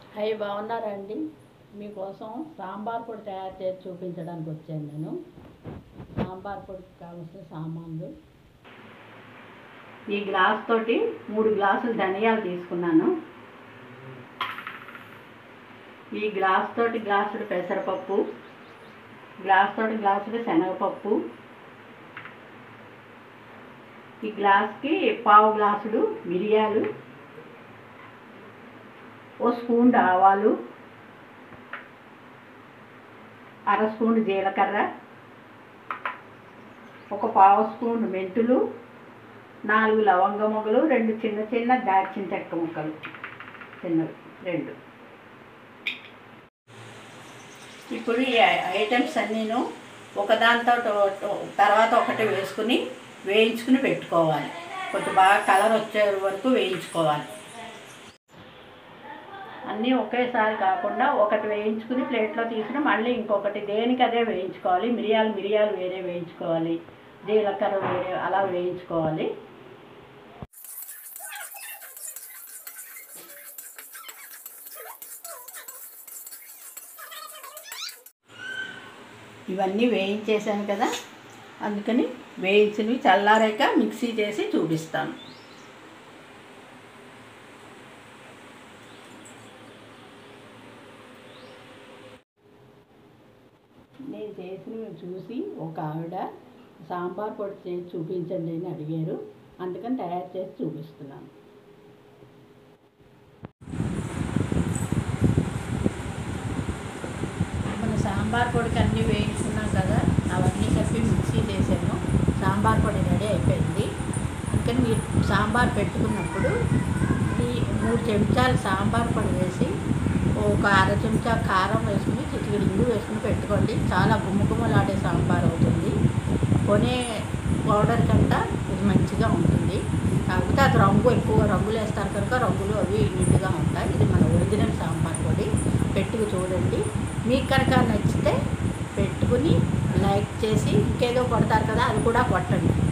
అవి బాగున్నారా అండి మీకోసం సాంబార్ పొడి తయారు చేసి చూపించడానికి వచ్చాను నేను సాంబార్ పొడికి కావాల్సిన సామాన్లు ఈ గ్లాస్ తోటి మూడు గ్లాసులు ధనియాలు తీసుకున్నాను ఈ గ్లాస్ తోటి గ్లాసుడు పెసరపప్పు గ్లాస్ తోటి గ్లాసుడు శనగపప్పు ఈ గ్లాస్కి పావు గ్లాసుడు మిరియాలు ఓ స్పూన్ ఆవాలు అర స్పూన్ జీలకర్ర ఒక పావు స్పూన్ మెంతులు నాలుగు లవంగ మొగ్గలు రెండు చిన్న చిన్న దాల్చిన చెక్క ముక్కలు చిన్నవి రెండు ఇప్పుడు ఈ ఐటమ్స్ అన్నీను ఒకదాంతో తర్వాత ఒకటి వేసుకుని వేయించుకుని పెట్టుకోవాలి కొంచెం బాగా కలర్ వచ్చే వరకు వేయించుకోవాలి అన్నీ ఒకేసారి కాకుండా ఒకటి వేయించుకుని ప్లేట్లో తీసుకుని మళ్ళీ ఇంకొకటి దేనికి అదే వేయించుకోవాలి మిరియాలు మిరియాలు వేరే వేయించుకోవాలి జీలకర్ర వేరే అలా వేయించుకోవాలి ఇవన్నీ వేయించేసాను కదా అందుకని వేయించినవి చల్లారాక మిక్సీ చేసి చూపిస్తాను నేను చేసినవి చూసి ఒక ఆవిడ సాంబార్ పొడి చేసి చూపించండి అని అడిగారు అందుకని తయారు చేసి చూపిస్తున్నాను మన సాంబార్ పొడికి అన్నీ వేయించుకున్నాం కదా అవన్నీ కలిపి మిక్సీ చేసాను సాంబార్ పొడి రెడీ అయిపోయింది అందుకని మీరు సాంబార్ పెట్టుకున్నప్పుడు ఈ మూడు చెంచాలు సాంబార్ పొడి వేసి ఒక అర చెంచా కారం వేసుకుని చిటికెడు ఇంగు వేసుకుని పెట్టుకోండి చాలా గుమ్మగుమ్మలాడే సాంబార్ అవుతుంది కొనే పౌడర్ కంట ఇది మంచిగా ఉంటుంది కాకపోతే అది రంగు ఎక్కువ రంగులు వేస్తారు కనుక రంగులు అవి నీట్గా ఉంటాయి ఇది మన ఒరిజినల్ సాంబార్ పొడి పెట్టుకు చూడండి మీకు కనుక నచ్చితే పెట్టుకుని లైక్ చేసి ఇంకేదో కొడతారు కదా అది కూడా కొట్టండి